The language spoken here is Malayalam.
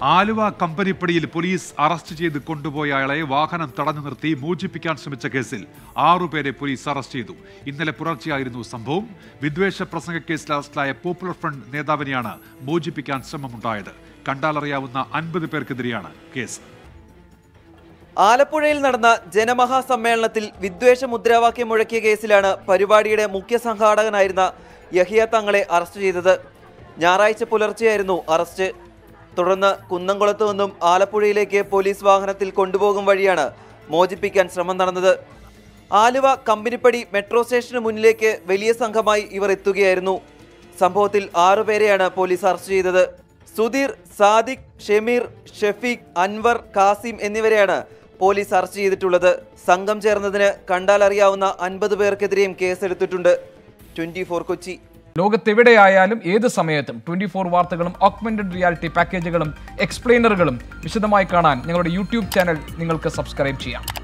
ആലുവ കമ്പനിപ്പടിയിൽ പോലീസ് അറസ്റ്റ് ചെയ്ത് കൊണ്ടുപോയ അയാളെ വാഹനം തടഞ്ഞു നിർത്തി മോചിപ്പിക്കാൻ ശ്രമിച്ച കേസിൽ ആറുപേരെ പോലീസ് അറസ്റ്റ് ചെയ്തു ഇന്നലെ പുലർച്ചെയായിരുന്നു സംഭവം വിദ്വേഷ പ്രസംഗ കേസിൽ അറസ്റ്റിലായ പോപ്പുലർ ഫ്രണ്ട് നേതാവിനെയാണ് മോചിപ്പിക്കാൻ ശ്രമമുണ്ടായത് കണ്ടാലറിയാവുന്ന അൻപത് പേർക്കെതിരെയാണ് കേസ് ആലപ്പുഴയിൽ നടന്ന ജനമഹാസമ്മേളനത്തിൽ വിദ്വേഷ മുദ്രാവാക്യം മുഴക്കിയ കേസിലാണ് പരിപാടിയുടെ മുഖ്യ സംഘാടകനായിരുന്ന യഹിയ തങ്ങളെ അറസ്റ്റ് ചെയ്തത് ഞായറാഴ്ച പുലർച്ചെയായിരുന്നു അറസ്റ്റ് തുടർന്ന് കുന്നംകുളത്തു നിന്നും ആലപ്പുഴയിലേക്ക് പോലീസ് വാഹനത്തിൽ കൊണ്ടുപോകും വഴിയാണ് മോചിപ്പിക്കാൻ ശ്രമം നടന്നത് ആലുവ കമ്പനിപ്പടി മെട്രോ സ്റ്റേഷന് മുന്നിലേക്ക് വലിയ സംഘമായി ഇവർ എത്തുകയായിരുന്നു സംഭവത്തിൽ ആറുപേരെയാണ് പോലീസ് അറസ്റ്റ് ചെയ്തത് സുധീർ സാദിഖ് ഷെമീർ ഷെഫീഖ് അൻവർ കാസിം എന്നിവരെയാണ് പോലീസ് അറസ്റ്റ് ചെയ്തിട്ടുള്ളത് സംഘം ചേർന്നതിന് കണ്ടാലറിയാവുന്ന അൻപത് പേർക്കെതിരെയും കേസെടുത്തിട്ടുണ്ട് ട്വന്റി കൊച്ചി ലോകത്തെവിടെയായാലും ഏത് സമയത്തും ട്വന്റി ഫോർ വാർത്തകളും ഓഗ്മെന്റഡ് റിയാലിറ്റി പാക്കേജുകളും എക്സ്പ്ലെയിനറുകളും വിശദമായി കാണാൻ ഞങ്ങളുടെ യൂട്യൂബ് ചാനൽ നിങ്ങൾക്ക് സബ്സ്ക്രൈബ് ചെയ്യാം